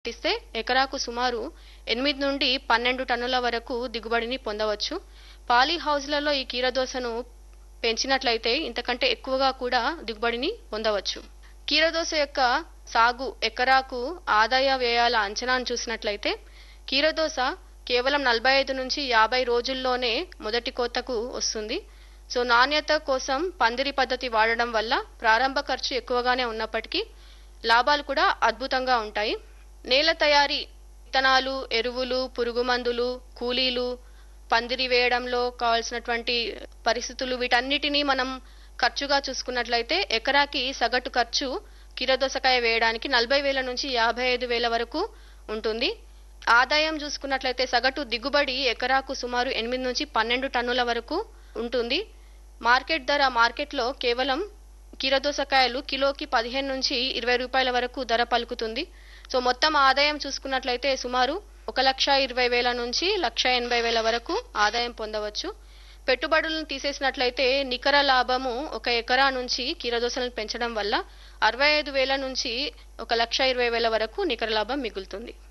ఇస్తే ఎకరాకు సుమారు ఎనిమిది నుండి పన్నెండు టన్నుల వరకు దిగుబడిని పొందవచ్చు పాలీ హౌజ్లలో ఈ కీరదోసను పెంచినట్లయితే ఇంతకంటే ఎక్కువగా కూడా దిగుబడిని పొందవచ్చు కీరదోస యొక్క సాగు ఎకరాకు ఆదాయ వ్యయాల అంచనాను చూసినట్లయితే కీరదోస కేవలం నలభై ఐదు నుంచి యాభై రోజుల్లోనే మొదటి కోతకు వస్తుంది సో నాణ్యత కోసం పందిరి పద్ధతి వాడడం వల్ల ప్రారంభ ఖర్చు ఎక్కువగానే ఉన్నప్పటికీ లాభాలు కూడా అద్భుతంగా ఉంటాయి నేల తయారీ విత్తనాలు ఎరువులు పురుగు మందులు కూలీలు పందిరి వేయడంలో కావాల్సినటువంటి పరిస్థితులు వీటన్నిటినీ మనం ఖర్చుగా చూసుకున్నట్లయితే ఎకరాకి సగటు ఖర్చు కీరదోసకాయ వేయడానికి నలభై వేల నుంచి యాభై ఐదు వేల వరకు ఉంటుంది ఆదాయం చూసుకున్నట్లయితే సగటు దిగుబడి ఎకరాకు సుమారు ఎనిమిది నుంచి పన్నెండు టన్నుల వరకు ఉంటుంది మార్కెట్ ధర మార్కెట్లో కేవలం కీరదోసకాయలు కిలోకి పదిహేను నుంచి ఇరవై రూపాయల వరకు ధర పలుకుతుంది సో మొత్తం ఆదాయం చూసుకున్నట్లయితే సుమారు ఒక లక్ష ఇరవై వేల నుంచి లక్ష ఎనభై వేల వరకు ఆదాయం పొందవచ్చు పెట్టుబడులను తీసేసినట్లయితే నికర లాభము ఒక ఎకరా నుంచి కీరదోసలను పెంచడం వల్ల అరవై ఐదు వేల నుంచి ఒక లక్ష ఇరవై వేల వరకు నికర లాభం మిగులుతుంది